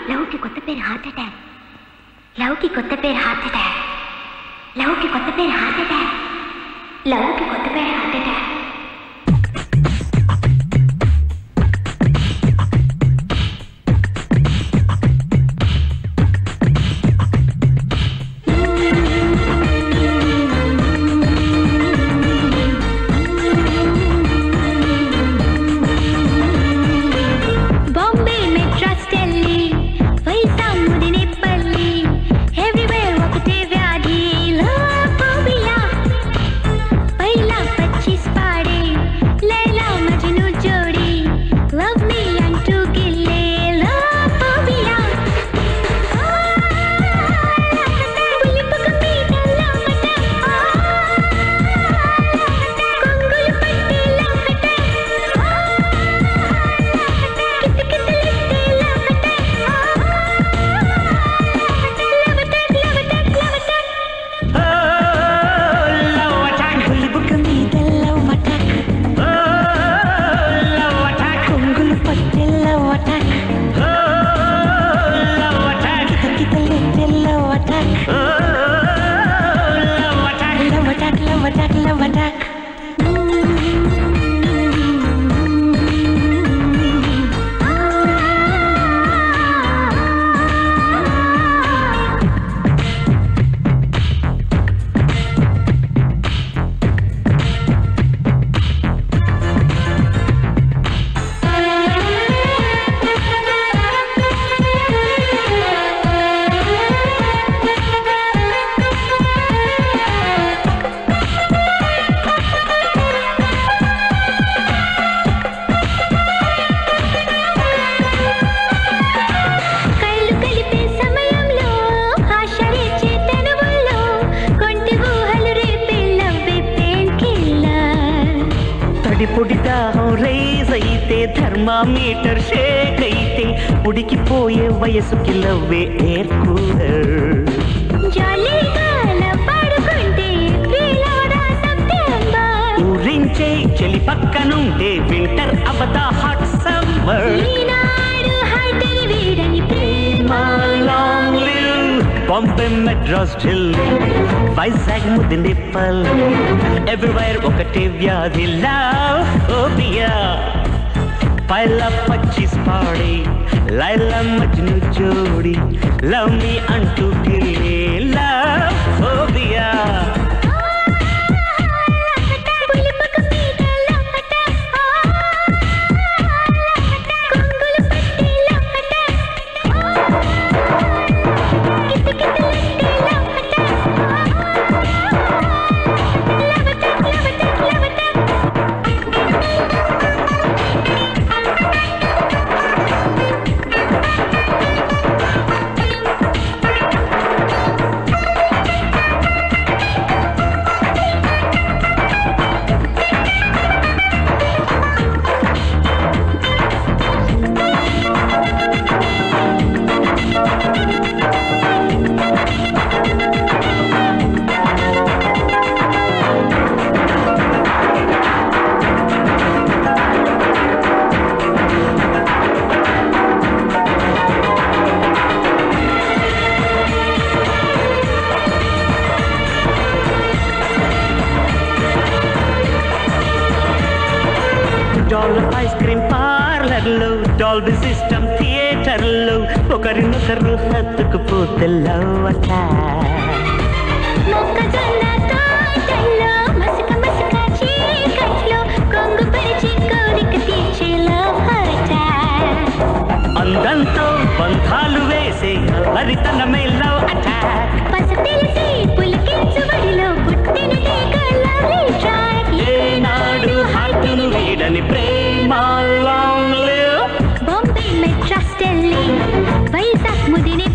లవ్కి కొత్త పేరు హార్ట్ అటాక్ లవ్కి కొత్త పేరు హార్ట్ అటాక్ లవ్కి కొత్త పేరు హార్ట్ అటాక్ లవ్కి కొత్త పేరు heart attack Bombay Madras Delhi Vizag Mudinepalli everywhere ఒకటే వ్యాధి లోఫోబియా పైలా పచ్చిస్ పాడే లైలా మజ్ను జోడి లవ్ మీ అంటూ గిల్లే లోఫోబియా పులిపక మీద లవట కొంగులు పట్టి లవట కళ్ళు కలిపే సమయంలో ఆశరించే తనువుల్లో కొంటి ఊహలు రేపే లవ్వే పెయిన్ కిల్లర్ తడి పొడి దాహం రైజ్ అయితే థర్మామీటర్ షేక్ అయితే ఉడికిపోయే వయసుకి లవ్వే ఎయిర్ కూలర్ జాలీగా పడుకుంటే ప్రియులారా సెప్టెంబర్ ఊరించే చెలి పక్కనుండే వింటర్ అవదా హాట్ సమ్మర్ ఈనాడు హైటని వీడని ప్రేమ long live Bombay Madras Delhi Vizag Mudinepalli everywhere ఒకటే వ్యాధి లవ్ ఓబియా పైలా పచ్చిస్ పాడి లైలా మజ్ను జోడి లవ్ మీ అంటూ గిల్లే లవ్ ఓబియా పులిపక మీద లవట కొంగులు పట్టి లవట కితకితలంటే లవట లవట లవట లవట డాల్ ఐస్ క్రీమ్ పార్లర్లో డాల్బీ సిస్టమ్ థియేటర్లో ఒకరినొకరు హత్తుకుపోతే లవ్ అటాక్ మొక్కజొన్న తోటల్లో మసక మసక చీకట్లో కొంగు పరిచి కోరిక తీర్చే love attack. అందంతో బంధాలు వేసే వరితనమే లవ్ అటాక్ పసి తెలిసి పులికించు బడిలో పుట్టినదే lovely track. ఏనాడు హార్టును వీడని ప్రేమ లాంగ్ లివ్ బాంబే మెడ్రాస్ ఢిల్లీ వైజాగ్ ముదినే